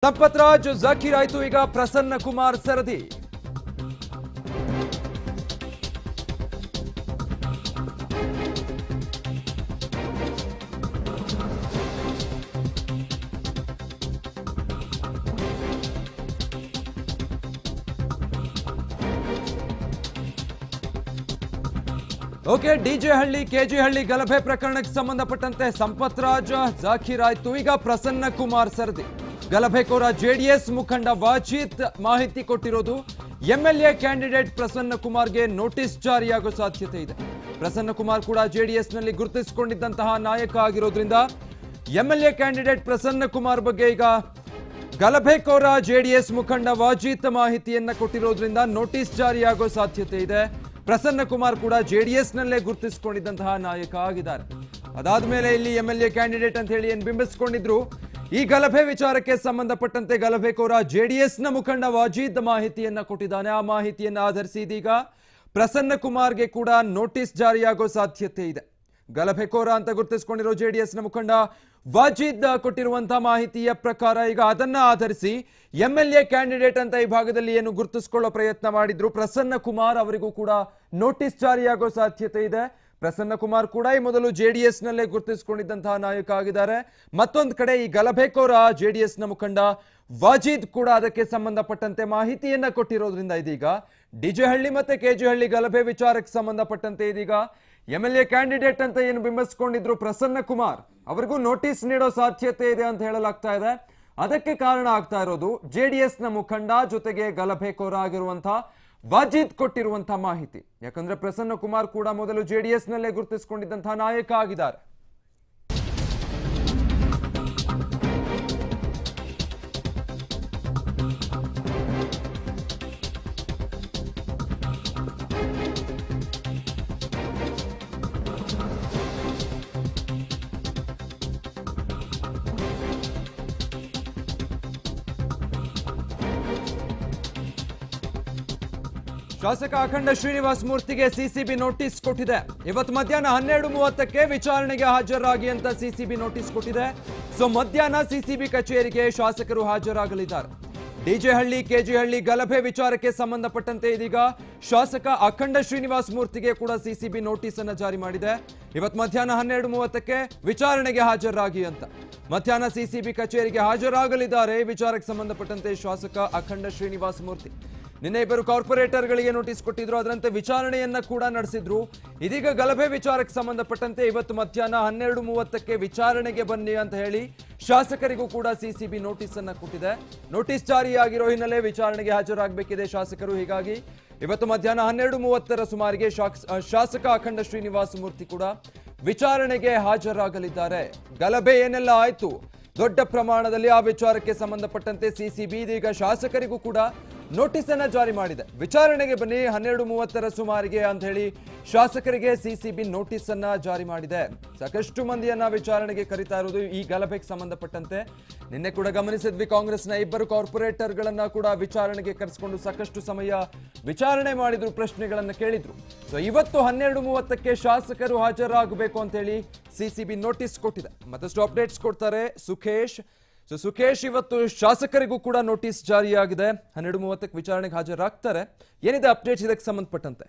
ಸಂಪತ್ ರಾಜ್ ಜಾಕೀರ್ ಆಯ್ತು ಈಗ ಪ್ರಸನ್ನ ಕುಮಾರ್ ಸರದಿ ಓಕೆ ಡಿಜೆ ಹಳ್ಳಿ ಕೆಜಿ ಹಳ್ಳಿ ಗಲಭೆ ಪ್ರಕರಣಕ್ಕೆ ಸಂಬಂಧಪಟ್ಟಂತೆ ಸಂಪತ್ ರಾಜ್ ಜಾಕೀರ್ ಆಯ್ತು ಈಗ ಪ್ರಸನ್ನ ಕುಮಾರ್ ಸರದಿ ಗಲಭೆಕೋರ ಜೆಡಿಎಸ್ ಮುಖಂಡ ವಾಜಿತ್ ಮಾಹಿತಿ ಕೊಟ್ಟಿರೋದು ಎಂಎಲ್ಎ ಕ್ಯಾಂಡಿಡೇಟ್ ಪ್ರಸನ್ನ ಕುಮಾರ್ಗೆ ನೋಟಿಸ್ ಜಾರಿಯಾಗೋ ಸಾಧ್ಯತೆ ಇದೆ ಪ್ರಸನ್ನ ಕುಮಾರ್ ಕೂಡ ಜೆಡಿಎಸ್ ನಲ್ಲಿ ಗುರುತಿಸಿಕೊಂಡಿದ್ದಂತಹ ನಾಯಕ ಆಗಿರೋದ್ರಿಂದ ಎಂಎಲ್ಎ ಕ್ಯಾಂಡಿಡೇಟ್ ಪ್ರಸನ್ನ ಕುಮಾರ್ ಬಗ್ಗೆ ಈಗ ಗಲಭೆಕೋರ ಜೆಡಿಎಸ್ ಮುಖಂಡ ವಾಜಿತ್ ಮಾಹಿತಿಯನ್ನ ಕೊಟ್ಟಿರೋದ್ರಿಂದ ನೋಟಿಸ್ ಜಾರಿಯಾಗೋ ಸಾಧ್ಯತೆ ಇದೆ ಪ್ರಸನ್ನ ಕುಮಾರ್ ಕೂಡ ಜೆಡಿಎಸ್ ನಲ್ಲೇ ಗುರುತಿಸಿಕೊಂಡಿದ್ದಂತಹ ನಾಯಕ ಆಗಿದ್ದಾರೆ ಅದಾದ್ಮೇಲೆ ಇಲ್ಲಿ ಎಂಎಲ್ಎ ಕ್ಯಾಂಡಿಡೇಟ್ ಅಂತ ಹೇಳಿ ಏನ್ ಬಿಂಬಿಸಿಕೊಂಡಿದ್ರು ಈ ಗಲಭೆ ವಿಚಾರಕ್ಕೆ ಸಂಬಂಧಪಟ್ಟಂತೆ ಗಲಭೆಕೋರ ಜೆಡಿಎಸ್ ನ ಮುಖಂಡ ವಾಜೀದ್ ಮಾಹಿತಿಯನ್ನ ಕೊಟ್ಟಿದ್ದಾನೆ ಆ ಮಾಹಿತಿಯನ್ನ ಆಧರಿಸಿ ಇದೀಗ ಪ್ರಸನ್ನ ಕುಮಾರ್ಗೆ ಕೂಡ ನೋಟಿಸ್ ಜಾರಿಯಾಗೋ ಸಾಧ್ಯತೆ ಇದೆ ಗಲಭೆಕೋರ ಅಂತ ಗುರುತಿಸಿಕೊಂಡಿರೋ ಜೆಡಿಎಸ್ ನ ಮುಖಂಡ ವಾಜಿದ್ ಕೊಟ್ಟಿರುವಂತಹ ಮಾಹಿತಿಯ ಪ್ರಕಾರ ಈಗ ಅದನ್ನ ಆಧರಿಸಿ ಎಂಎಲ್ಎ ಕ್ಯಾಂಡಿಡೇಟ್ ಅಂತ ಈ ಭಾಗದಲ್ಲಿ ಏನು ಗುರುತಿಸಿಕೊಳ್ಳೋ ಪ್ರಯತ್ನ ಮಾಡಿದ್ರು ಪ್ರಸನ್ನ ಕುಮಾರ್ ಅವರಿಗೂ ಕೂಡ ನೋಟಿಸ್ ಜಾರಿಯಾಗೋ ಸಾಧ್ಯತೆ ಇದೆ ಪ್ರಸನ್ನ ಕುಮಾರ್ ಕೂಡ ಈ ಮೊದಲು ಜೆಡಿಎಸ್ ನಲ್ಲೇ ಗುರುತಿಸಿಕೊಂಡಿದ್ದಂತಹ ನಾಯಕ ಆಗಿದ್ದಾರೆ ಮತ್ತೊಂದು ಕಡೆ ಈ ಗಲಭೆಕೋರ ಜೆಡಿಎಸ್ ನ ಮುಖಂಡ ವಾಜಿದ್ ಕೂಡ ಅದಕ್ಕೆ ಸಂಬಂಧಪಟ್ಟಂತೆ ಮಾಹಿತಿಯನ್ನ ಕೊಟ್ಟಿರೋದ್ರಿಂದ ಇದೀಗ ಡಿಜೆಹಳ್ಳಿ ಮತ್ತೆ ಕೆಜೆಹಳ್ಳಿ ಗಲಭೆ ವಿಚಾರಕ್ಕೆ ಸಂಬಂಧಪಟ್ಟಂತೆ ಇದೀಗ ಎಂಎಲ್ಎ ಕ್ಯಾಂಡಿಡೇಟ್ ಅಂತ ಏನು ಬಿಂಬಿಸ್ಕೊಂಡಿದ್ರು ಪ್ರಸನ್ನ ಕುಮಾರ್ ಅವರಿಗೂ ನೋಟಿಸ್ ನೀಡೋ ಸಾಧ್ಯತೆ ಇದೆ ಅಂತ ಹೇಳಲಾಗ್ತಾ ಇದೆ ಅದಕ್ಕೆ ಕಾರಣ ಆಗ್ತಾ ಇರೋದು ಜೆಡಿಎಸ್ ನ ಮುಖಂಡ ಜೊತೆಗೆ ಗಲಭೆಕೋರ ಆಗಿರುವಂತಹ ವಾಜಿದ್ ಕೊಟ್ಟಿರುವಂತಹ ಮಾಹಿತಿ ಯಾಕಂದ್ರೆ ಪ್ರಸನ್ನ ಕುಮಾರ್ ಕೂಡ ಮೊದಲು ಜೆಡಿಎಸ್ ನಲ್ಲೇ ಗುರುತಿಸಿಕೊಂಡಿದ್ದಂತಹ ನಾಯಕ ಆಗಿದ್ದಾರೆ ಶಾಸಕ ಅಖಂಡ ಶ್ರೀನಿವಾಸ್ ಮೂರ್ತಿಗೆ ಸಿಸಿಬಿ ನೋಟಿಸ್ ಕೊಟ್ಟಿದೆ ಇವತ್ತು ಮಧ್ಯಾಹ್ನ ಹನ್ನೆರಡು ಮೂವತ್ತಕ್ಕೆ ವಿಚಾರಣೆಗೆ ಹಾಜರಾಗಿ ಅಂತ ಸಿಸಿಬಿ ನೋಟಿಸ್ ಕೊಟ್ಟಿದೆ ಸೊ ಮಧ್ಯಾಹ್ನ ಸಿಸಿಬಿ ಕಚೇರಿಗೆ ಶಾಸಕರು ಹಾಜರಾಗಲಿದ್ದಾರೆ ಡಿಜೆಹಳ್ಳಿ ಕೆಜಿಹಳ್ಳಿ ಗಲಭೆ ವಿಚಾರಕ್ಕೆ ಸಂಬಂಧಪಟ್ಟಂತೆ ಇದೀಗ ಶಾಸಕ ಅಖಂಡ ಶ್ರೀನಿವಾಸ್ ಮೂರ್ತಿಗೆ ಕೂಡ ಸಿಸಿಬಿ ನೋಟಿಸ್ ಅನ್ನ ಜಾರಿ ಮಾಡಿದೆ ಇವತ್ತು ಮಧ್ಯಾಹ್ನ ಹನ್ನೆರಡು ಮೂವತ್ತಕ್ಕೆ ವಿಚಾರಣೆಗೆ ಹಾಜರಾಗಿ ಅಂತ ಮಧ್ಯಾಹ್ನ ಸಿಸಿಬಿ ಕಚೇರಿಗೆ ಹಾಜರಾಗಲಿದ್ದಾರೆ ಈ ವಿಚಾರಕ್ಕೆ ಸಂಬಂಧಪಟ್ಟಂತೆ ಶಾಸಕ ಅಖಂಡ ಶ್ರೀನಿವಾಸ್ ಮೂರ್ತಿ ನಿನ್ನೆ ಇಬ್ಬರು ಕಾರ್ಪೊರೇಟರ್ಗಳಿಗೆ ನೋಟಿಸ್ ಕೊಟ್ಟಿದ್ರು ಅದರಂತೆ ವಿಚಾರಣೆಯನ್ನ ಕೂಡ ನಡೆಸಿದ್ರು ಇದೀಗ ಗಲಭೆ ವಿಚಾರಕ್ಕೆ ಸಂಬಂಧಪಟ್ಟಂತೆ ಇವತ್ತು ಮಧ್ಯಾಹ್ನ ಹನ್ನೆರಡು ಮೂವತ್ತಕ್ಕೆ ವಿಚಾರಣೆಗೆ ಬನ್ನಿ ಅಂತ ಹೇಳಿ ಶಾಸಕರಿಗೂ ಕೂಡ ಸಿಸಿಬಿ ನೋಟಿಸ್ ಅನ್ನ ಕೊಟ್ಟಿದೆ ನೋಟಿಸ್ ಜಾರಿಯಾಗಿರೋ ಹಿನ್ನೆಲೆ ವಿಚಾರಣೆಗೆ ಹಾಜರಾಗಬೇಕಿದೆ ಶಾಸಕರು ಹೀಗಾಗಿ ಇವತ್ತು ಮಧ್ಯಾಹ್ನ ಹನ್ನೆರಡು ಮೂವತ್ತರ ಸುಮಾರಿಗೆ ಶಾಕ್- ಶಾಸಕ ಅಖಂಡ ಶ್ರೀನಿವಾಸ ಮೂರ್ತಿ ಕೂಡ ವಿಚಾರಣೆಗೆ ಹಾಜರಾಗಲಿದ್ದಾರೆ ಗಲಭೆ ಏನೆಲ್ಲ ಆಯ್ತು ದೊಡ್ಡ ಪ್ರಮಾಣದಲ್ಲಿ ಆ ವಿಚಾರಕ್ಕೆ ಸಂಬಂಧಪಟ್ಟಂತೆ ಸಿಸಿಬಿ ಇದೀಗ ಶಾಸಕರಿಗೂ ಕೂಡ ನೋಟಿಸ್ ಅನ್ನ ಜಾರಿ ಮಾಡಿದೆ ವಿಚಾರಣೆಗೆ ಬನ್ನಿ ಹನ್ನೆರಡು ಮೂವತ್ತರ ಸುಮಾರಿಗೆ ಅಂತ ಹೇಳಿ ಶಾಸಕರಿಗೆ ಸಿಸಿಬಿ ನೋಟಿಸ್ ಅನ್ನ ಜಾರಿ ಮಾಡಿದೆ ಸಾಕಷ್ಟು ಮಂದಿಯನ್ನ ವಿಚಾರಣೆಗೆ ಕರೀತಾ ಇರೋದು ಈ ಗಲಭೆಗೆ ಸಂಬಂಧಪಟ್ಟಂತೆ ನಿನ್ನೆ ಕೂಡ ಗಮನಿಸಿದ್ವಿ ಕಾಂಗ್ರೆಸ್ನ ಇಬ್ಬರು ಕಾರ್ಪೊರೇಟರ್ಗಳನ್ನ ಕೂಡ ವಿಚಾರಣೆಗೆ ಕರೆಸಿಕೊಂಡು ಸಾಕಷ್ಟು ಸಮಯ ವಿಚಾರಣೆ ಮಾಡಿದ್ರು ಪ್ರಶ್ನೆಗಳನ್ನ ಕೇಳಿದ್ರು ಸೊ ಇವತ್ತು ಹನ್ನೆರಡು ಮೂವತ್ತಕ್ಕೆ ಶಾಸಕರು ಹಾಜರಾಗಬೇಕು ಅಂತ ಹೇಳಿ ಸಿಸಿಬಿ ನೋಟಿಸ್ ಕೊಟ್ಟಿದೆ ಮತ್ತಷ್ಟು ಅಪ್ಡೇಟ್ಸ್ ಕೊಡ್ತಾರೆ ಸುಖೇಶ್ ಸೊ ಸುಖೇಶ್ ಇವತ್ತು ಶಾಸಕರಿಗೂ ಕೂಡ ನೋಟಿಸ್ ಜಾರಿಯಾಗಿದೆ ಹನ್ನೆರಡು ಮೂವತ್ತಕ್ಕೆ ವಿಚಾರಣೆಗೆ ಹಾಜರಾಗ್ತಾರೆ ಏನಿದೆ ಅಪ್ಡೇಟ್ಸ್ ಇದಕ್ಕೆ ಸಂಬಂಧಪಟ್ಟಂತೆ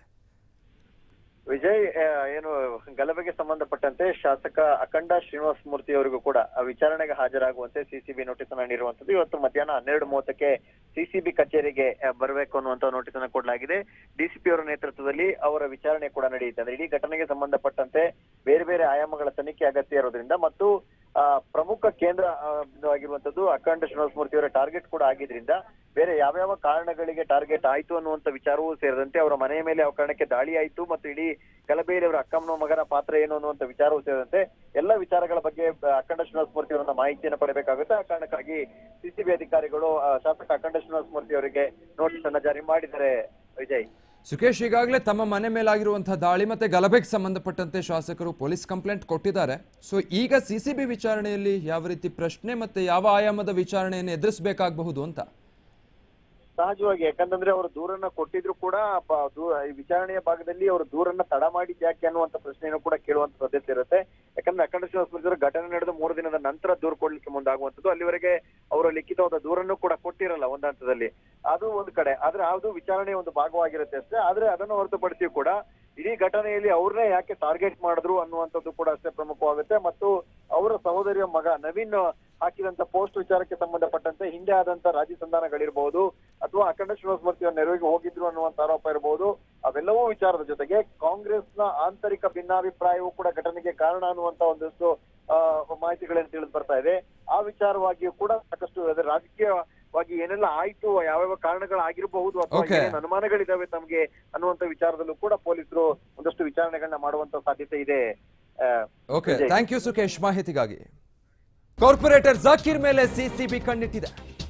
ವಿಜಯ್ ಆ, ಏನು ಗಲಭೆಗೆ ಸಂಬಂಧಪಟ್ಟಂತೆ ಶಾಸಕ ಅಖಂಡ ಶ್ರೀನಿವಾಸ ಮೂರ್ತಿ ಅವರಿಗೂ ಕೂಡ ಆ ವಿಚಾರಣೆಗೆ ಹಾಜರಾಗುವಂತೆ ಸಿಸಿಬಿ ನೋಟಿಸ್ ಅನ್ನ ನೀಡಿರುವಂತದ್ದು ಇವತ್ತು ಮಧ್ಯಾಹ್ನ ಹನ್ನೆರಡು ಮೂವತ್ತಕ್ಕೆ ಸಿಸಿಬಿ ಕಚೇರಿಗೆ ಆ, ಬರಬೇಕು ಅನ್ನುವಂತ ನೋಟಿಸ್ ಅನ್ನ ಕೊಡಲಾಗಿದೆ ಡಿಸಿಪಿ ಅವರ ನೇತೃತ್ವದಲ್ಲಿ ಅವರ ವಿಚಾರಣೆ ಕೂಡ ನಡೆಯುತ್ತೆ ಅಂದ್ರೆ ಇಡೀ ಘಟನೆಗೆ ಸಂಬಂಧಪಟ್ಟಂತೆ ಬೇರೆ ಬೇರೆ ಆಯಾಮಗಳ ತನಿಖೆ ಅಗತ್ಯ ಇರೋದ್ರಿಂದ ಮತ್ತು ಆ, ಪ್ರಮುಖ ಕೇಂದ್ರ ಆ, ಆಗಿರುವಂತದ್ದು ಅಖಂಡ ಶ್ರೀನಿವಾಸ ಮೂರ್ತಿ ಅವರ ಟಾರ್ಗೆಟ್ ಕೂಡ ಆಗಿದ್ರಿಂದ ಬೇರೆ ಯಾವ್ಯಾವ ಕಾರಣಗಳಿಗೆ ಟಾರ್ಗೆಟ್ ಆಯ್ತು ಅನ್ನುವಂತ ವಿಚಾರವೂ ಸೇರಿದಂತೆ ಅವರ ಮನೆಯ ಮೇಲೆ ಯಾವ ಕಾರಣಕ್ಕೆ ದಾಳಿ ಆಯ್ತು ಮತ್ತು ಇಡೀ ಗಲಭೆಯಲ್ಲಿ ಅವರ ಅಕ್ಕಮ್ಮನ ಮಗನ ಪಾತ್ರ ಏನು ಅನ್ನುವಂತ ವಿಚಾರವೂ ಸೇರಿದಂತೆ ಎಲ್ಲ ವಿಚಾರಗಳ ಬಗ್ಗೆ ಆ, ಅಖಂಡ ಶ್ರೀನಿವಾಸ ಮೂರ್ತಿ ಅವರನ್ನ ಮಾಹಿತಿಯನ್ನು ಪಡೆಯಬೇಕಾಗುತ್ತೆ ಆ ಕಾರಣಕ್ಕಾಗಿ ಸಿಸಿಬಿ ಅಧಿಕಾರಿಗಳು ಆ, ಶಾಸಕ ಅಖಂಡ ಶ್ರೀನಿವಾಸ ಮೂರ್ತಿ ಅವರಿಗೆ ನೋಟಿಸ್ ಅನ್ನ ಜಾರಿ ಮಾಡಿದ್ದಾರೆ ವಿಜಯ್ ಸುಖೇಶ್ ಈಗಾಗಲೇ ತಮ್ಮ ಮನೆ ಮೇಲಾಗಿರುವಂತಹ ದಾಳಿ ಮತ್ತೆ ಗಲಭೆಗೆ ಸಂಬಂಧಪಟ್ಟಂತೆ ಶಾಸಕರು ಪೊಲೀಸ್ ಕಂಪ್ಲೇಂಟ್ ಕೊಟ್ಟಿದ್ದಾರೆ ಸೊ ಈಗ ಸಿಸಿಬಿ ವಿಚಾರಣೆಯಲ್ಲಿ ಯಾವ ರೀತಿ ಪ್ರಶ್ನೆ ಮತ್ತೆ ಯಾವ ಆಯಾಮದ ವಿಚಾರಣೆಯನ್ನು ಎದುರಿಸಬೇಕಾಗಬಹುದು ಅಂತ ಸಹಜವಾಗಿ ಯಾಕಂತಂದ್ರೆ ಅವರು ದೂರನ್ನ ಕೊಟ್ಟಿದ್ರು ಕೂಡ ಪ- ದೂ- ಈ ವಿಚಾರಣೆಯ ಭಾಗದಲ್ಲಿ ಅವರು ದೂರನ್ನ ತಡ ಮಾಡಿದ್ ಯಾಕೆ ಅನ್ನುವಂತ ಪ್ರಶ್ನೆಯನ್ನು ಕೂಡ ಕೇಳುವಂತ ಸಾಧ್ಯತೆ ಇರುತ್ತೆ ಯಾಕಂದ್ರೆ ಅಖಂಡ ಶ್ರೀನಿವಾಸ ಮೂರ್ತಿ ಅವರು ಘಟನೆ ನಡೆದ ಮೂರು ದಿನದ ನಂತರ ದೂರು ಕೊಡ್ಲಿಕ್ಕೆ ಮುಂದಾಗುವಂತದ್ದು ಅಲ್ಲಿವರೆಗೆ ಅವರು ಲಿಖಿತವಾದ ದೂರನ್ನು ಕೂಡ ಕೊಟ್ಟಿರಲ್ಲ ಒಂದ್ ಹಂತದಲ್ಲಿ ಅದು ಒಂದು ಕಡೆ ಆದ್ರೆ ಅದು ವಿಚಾರಣೆಯ ಒಂದು ಭಾಗವಾಗಿರುತ್ತೆ ಅಷ್ಟೇ ಆದ್ರೆ ಅದನ್ನು ಹೊರತುಪಡಿಸಿ ಕೂಡ ಇಡೀ ಘಟನೆಯಲ್ಲಿ ಅವ್ರನ್ನೇ ಯಾಕೆ ಟಾರ್ಗೆಟ್ ಮಾಡಿದ್ರು ಅನ್ನುವಂಥದ್ದು ಕೂಡ ಅಷ್ಟೇ ಪ್ರಮುಖವಾಗುತ್ತೆ ಮತ್ತು ಅವರ ಸಹೋದರಿಯ ಮಗ ನವೀನ್ ಹಾಕಿದಂತ ಪೋಸ್ಟ್ ವಿಚಾರಕ್ಕೆ ಸಂಬಂಧಪಟ್ಟಂತೆ ಹಿಂದೆ ಆದಂತ ರಾಜಿ ಸಂಧಾನಗಳಿರ್ಬಹುದು ಅಥವಾ ಅಖಂಡ ಶ್ರೀನಿವಾಸ ಮೂರ್ತಿ ಅವರ ನೆರವಿಗೆ ಹೋಗಿದ್ರು ಅನ್ನುವಂತ ಆರೋಪ ಇರಬಹುದು ಅವೆಲ್ಲವೂ ವಿಚಾರದ ಜೊತೆಗೆ ಕಾಂಗ್ರೆಸ್ನ ಆಂತರಿಕ ಭಿನ್ನಾಭಿಪ್ರಾಯವೂ ಕೂಡ ಘಟನೆಗೆ ಕಾರಣ ಅನ್ನುವಂತ ಒಂದಷ್ಟು ಆ, ಮಾಹಿತಿಗಳನ್ನು ತಿಳಿದು ಬರ್ತಾ ಇದೆ ಆ ವಿಚಾರವಾಗಿಯೂ ಕೂಡ ಸಾಕಷ್ಟು ಅದೇ ರಾಜಕೀಯವಾಗಿ ಏನೆಲ್ಲ ಆಯ್ತು ಯಾವ್ಯಾವ ಕಾರಣಗಳಾಗಿರಬಹುದು ಅಥವಾ Okay. ಏನೇನ್ ಅನುಮಾನಗಳಿದಾವೆ ತಮಗೆ ಅನ್ನುವಂತ ವಿಚಾರದಲ್ಲೂ ಕೂಡ ಪೊಲೀಸರು ಒಂದಷ್ಟು ವಿಚಾರಣೆಗಳನ್ನ ಮಾಡುವಂತ ಸಾಧ್ಯತೆ ಇದೆ ಆ, okay Vijay. Thank you Sukhesh ಮಾಹಿತಿಗಾಗಿ ಕಾರ್ಪೊರೇಟರ್ ಜಾಕೀರ್ ಮೇಲೆ ಸಿಸಿಬಿ ಕಣ್ಣಿಟ್ಟಿದೆ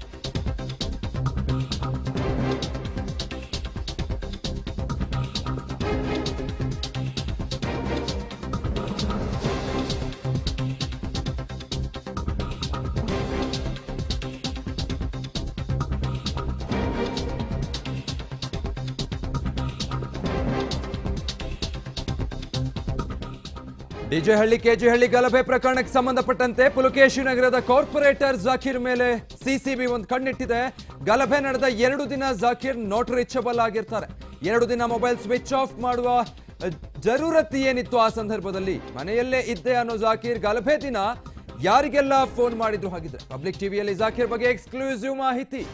ಡಿಜೆಹಳ್ಳಿ ಕೆಜಿಹಳ್ಳಿ ಗಲಭೆ ಪ್ರಕರಣಕ್ಕೆ ಸಂಬಂಧಪಟ್ಟಂತೆ ಪುಲಕೇಶಿ ನಗರದ ಕಾರ್ಪೊರೇಟರ್ ಜಾಕೀರ್ ಮೇಲೆ ಸಿಸಿಬಿ ಒಂದು ಕಣ್ಣಿಟ್ಟಿದೆ ಗಲಭೆ ನಡೆದ ಎರಡು ದಿನ ಜಾಕೀರ್ ನಾಟ್ ರೀಚಬಲ್ ಆಗಿರ್ತಾರೆ ಎರಡು ದಿನ ಮೊಬೈಲ್ ಸ್ವಿಚ್ ಆಫ್ ಮಾಡುವ ಅ, ಜರೂರತ್ ಏನಿತ್ತು ಆ ಸಂದರ್ಭದಲ್ಲಿ ಮನೆಯಲ್ಲೇ ಇದ್ದೆ ಅನ್ನೋ ಜಾಕೀರ್ ಗಲಭೆ ದಿನ ಯಾರಿಗೆಲ್ಲ ಫೋನ್ ಮಾಡಿದ್ರು ಹಾಗಿದ್ರೆ ಪಬ್ಲಿಕ್ ಟಿವಿಯಲ್ಲಿ ಜಾಕೀರ್ ಬಗ್ಗೆ ಎಕ್ಸ್ಕ್ಲೂಸಿವ್ ಮಾಹಿತಿ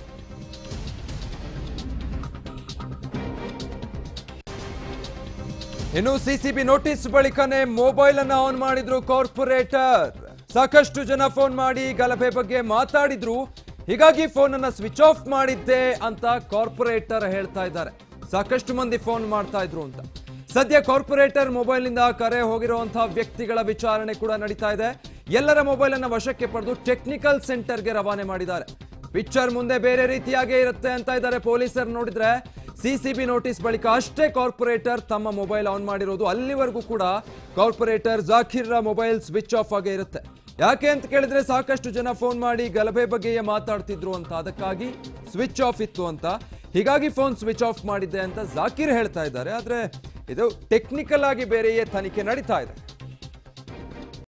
ಇನ್ನು ಸಿಸಿಬಿ ನೋಟಿಸ್ ಬಳಿಕನೇ ಮೊಬೈಲ್ ಅನ್ನ ಆನ್ ಮಾಡಿದ್ರು ಕಾರ್ಪೊರೇಟರ್ ಸಾಕಷ್ಟು ಜನ ಫೋನ್ ಮಾಡಿ ಗಲಭೆ ಬಗ್ಗೆ ಮಾತಾಡಿದ್ರು ಹೀಗಾಗಿ ಫೋನ್ ಅನ್ನ ಸ್ವಿಚ್ ಆಫ್ ಮಾಡಿದ್ದೆ ಅಂತ ಕಾರ್ಪೊರೇಟರ್ ಹೇಳ್ತಾ ಇದ್ದಾರೆ ಸಾಕಷ್ಟು ಮಂದಿ ಫೋನ್ ಮಾಡ್ತಾ ಇದ್ರು ಅಂತ ಸದ್ಯ ಕಾರ್ಪೊರೇಟರ್ ಮೊಬೈಲ್ ನಿಂದ ಕರೆ ಹೋಗಿರುವಂತಹ ವ್ಯಕ್ತಿಗಳ ವಿಚಾರಣೆ ಕೂಡ ನಡೀತಾ ಇದೆ ಎಲ್ಲರ ಮೊಬೈಲ್ ಅನ್ನ ವಶಕ್ಕೆ ಪಡೆದು ಟೆಕ್ನಿಕಲ್ ಸೆಂಟರ್ಗೆ ರವಾನೆ ಮಾಡಿದ್ದಾರೆ ಪಿಕ್ಚರ್ ಮುಂದೆ ಬೇರೆ ರೀತಿಯಾಗೇ ಇರುತ್ತೆ ಅಂತ ಇದ್ದಾರೆ ಪೊಲೀಸರು ನೋಡಿದ್ರೆ ಸಿಸಿಬಿ ನೋಟಿಸ್ ಬಳಿಕ ಅಷ್ಟೇ ಕಾರ್ಪೊರೇಟರ್ ತಮ್ಮ ಮೊಬೈಲ್ ಆನ್ ಮಾಡಿರೋದು ಅಲ್ಲಿವರೆಗೂ ಕೂಡ ಕಾರ್ಪೊರೇಟರ್ ಜಾಕಿರ್ರ ಮೊಬೈಲ್ ಸ್ವಿಚ್ ಆಫ್ ಆಗೇ ಇರುತ್ತೆ ಯಾಕೆ ಅಂತ ಕೇಳಿದ್ರೆ ಸಾಕಷ್ಟು ಜನ ಫೋನ್ ಮಾಡಿ ಗಲಭೆ ಬಗ್ಗೆಯೇ ಮಾತಾಡ್ತಿದ್ರು ಅಂತ ಅದಕ್ಕಾಗಿ ಸ್ವಿಚ್ ಆಫ್ ಇತ್ತು ಅಂತ ಹೀಗಾಗಿ ಫೋನ್ ಸ್ವಿಚ್ ಆಫ್ ಮಾಡಿದ್ದೆ ಅಂತ ಜಾಕಿರ್ ಹೇಳ್ತಾ ಇದ್ದಾರೆ ಆದ್ರೆ ಇದು ಟೆಕ್ನಿಕಲ್ ಆಗಿ ಬೇರೆಯೇ ತನಿಖೆ ನಡೀತಾ ಇದೆ